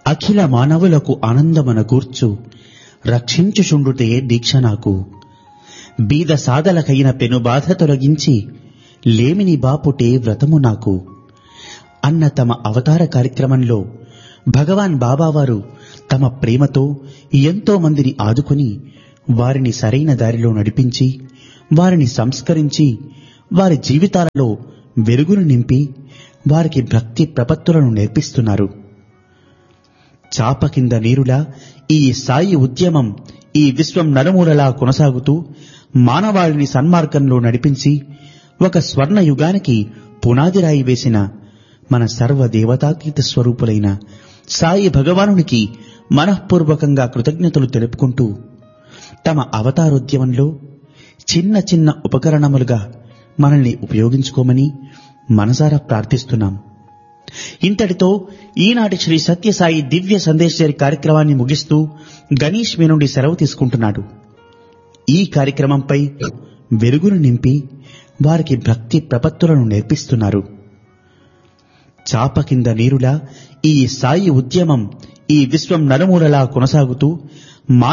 అఖిల మానవులకు ఆనందమన కూర్చు రక్షించుచుండుటే దీక్ష నాకు బీద సాదలకైన పెనుబాధ తొలగించి లేమిని బాపుటే వ్రతము నాకు అన్న తమ అవతార కార్యక్రమంలో భగవాన్ బాబావారు తమ ప్రేమతో ఎంతో మందిని ఆదుకొని వారిని సరైన దారిలో నడిపించి వారిని సంస్కరించి వారి జీవితాలలో వెలుగును నింపి వారికి భక్తి ప్రపత్తులను నేర్పిస్తున్నారు చాప కింద నీరులా ఈ సాయి ఉద్యమం ఈ విశ్వం నలుమూలలా కొనసాగుతూ మానవాళిని సన్మార్గంలో నడిపించి ఒక స్వర్ణ యుగానికి పునాది రాయి వేసిన మన సర్వ దేవతాతీత స్వరూపులైన సాయి భగవానునికి మనఃపూర్వకంగా కృతజ్ఞతలు తెలుపుకుంటూ తమ అవతారోద్యమంలో చిన్న చిన్న ఉపకరణములుగా మనల్ని ఉపయోగించుకోమని మనసారా ప్రార్థిస్తున్నాం ఇంతటితో ఈనాటి శ్రీ సత్యసాయి దివ్య సందేశరి కార్యక్రమాన్ని ముగిస్తూ గణేష్ మీ నుండి సెలవు తీసుకుంటున్నాడు ఈ కార్యక్రమంపై వెలుగును నింపి వారికి భక్తి ప్రపత్తులను నేర్పిస్తున్నారు చాప కింద నీరులా ఈ సాయి ఉద్యమం ఈ విశ్వం నలుమూలలా కొనసాగుతూ